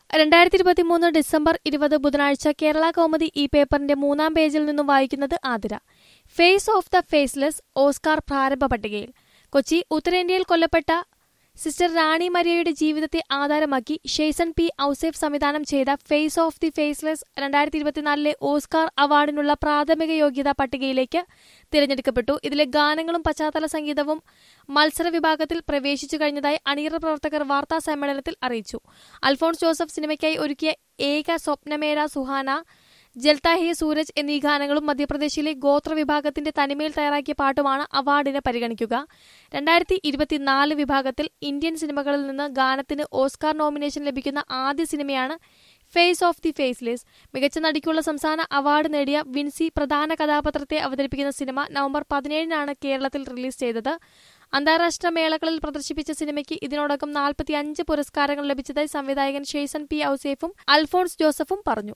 രണ്ടായിരത്തി ഇരുപത്തി മൂന്ന് ഡിസംബർ ഇരുപത് ബുധനാഴ്ച കേരള കൗമുദി ഈ പേപ്പറിന്റെ മൂന്നാം പേജിൽ നിന്നും വായിക്കുന്നത് Athira face of the faceless Oscar പ്രാരംഭ പട്ടികയിൽ കൊച്ചി ഉത്തരേന്ത്യയിൽ കൊല്ലപ്പെട്ട സിസ്റ്റർ റാണി മരിയയുടെ ജീവിതത്തെ ആധാരമാക്കി ഷെയ്സൺ പി ഔസേഫ് സംവിധാനം ചെയ്ത ഫേസ് ഓഫ് ദി ഫേസ്ലെസ് രണ്ടായിരത്തി ഇരുപത്തിനാലിലെ ഓസ്കാർ അവാർഡിനുള്ള പ്രാഥമിക യോഗ്യതാ പട്ടികയിലേക്ക് തിരഞ്ഞെടുക്കപ്പെട്ടു ഇതിലെ ഗാനങ്ങളും പശ്ചാത്തല സംഗീതവും മത്സര വിഭാഗത്തിൽ പ്രവേശിച്ചു കഴിഞ്ഞതായി അണിയറ പ്രവർത്തകർ വാർത്താ സമ്മേളനത്തിൽ അറിയിച്ചു അൽഫോൺസ് ജോസഫ് സിനിമയ്ക്കായി ഒരുക്കിയ ഏക സ്വപ്നമേര സുഹാന ജൽത്താ ഹേ സൂരജ് എന്നീ ഗാനങ്ങളും മധ്യപ്രദേശിലെ ഗോത്ര വിഭാഗത്തിന്റെ തനിമയിൽ തയ്യാറാക്കിയ പാട്ടുമാണ് അവാർഡിന് പരിഗണിക്കുക രണ്ടായിരത്തി ഇരുപത്തിനാല് വിഭാഗത്തിൽ ഇന്ത്യൻ സിനിമകളിൽ നിന്ന് ഗാനത്തിന് ഓസ്കാർ നോമിനേഷൻ ലഭിക്കുന്ന ആദ്യ സിനിമയാണ് ഫേസ് ഓഫ് ദി ഫേസ്ലെസ് മികച്ച നടിക്കുള്ള സംസ്ഥാന അവാർഡ് നേടിയ വിൻസി പ്രധാന കഥാപാത്രത്തെ അവതരിപ്പിക്കുന്ന സിനിമ നവംബർ പതിനേഴിനാണ് കേരളത്തിൽ റിലീസ് ചെയ്തത് അന്താരാഷ്ട്ര മേളകളിൽ പ്രദർശിപ്പിച്ച സിനിമയ്ക്ക് ഇതിനോടകം നാൽപ്പത്തി അഞ്ച് പുരസ്കാരങ്ങൾ ലഭിച്ചതായി സംവിധായകൻ ഷെയ്സൺ പി ഔസേഫും അൽഫോൺസ് ജോസഫും പറഞ്ഞു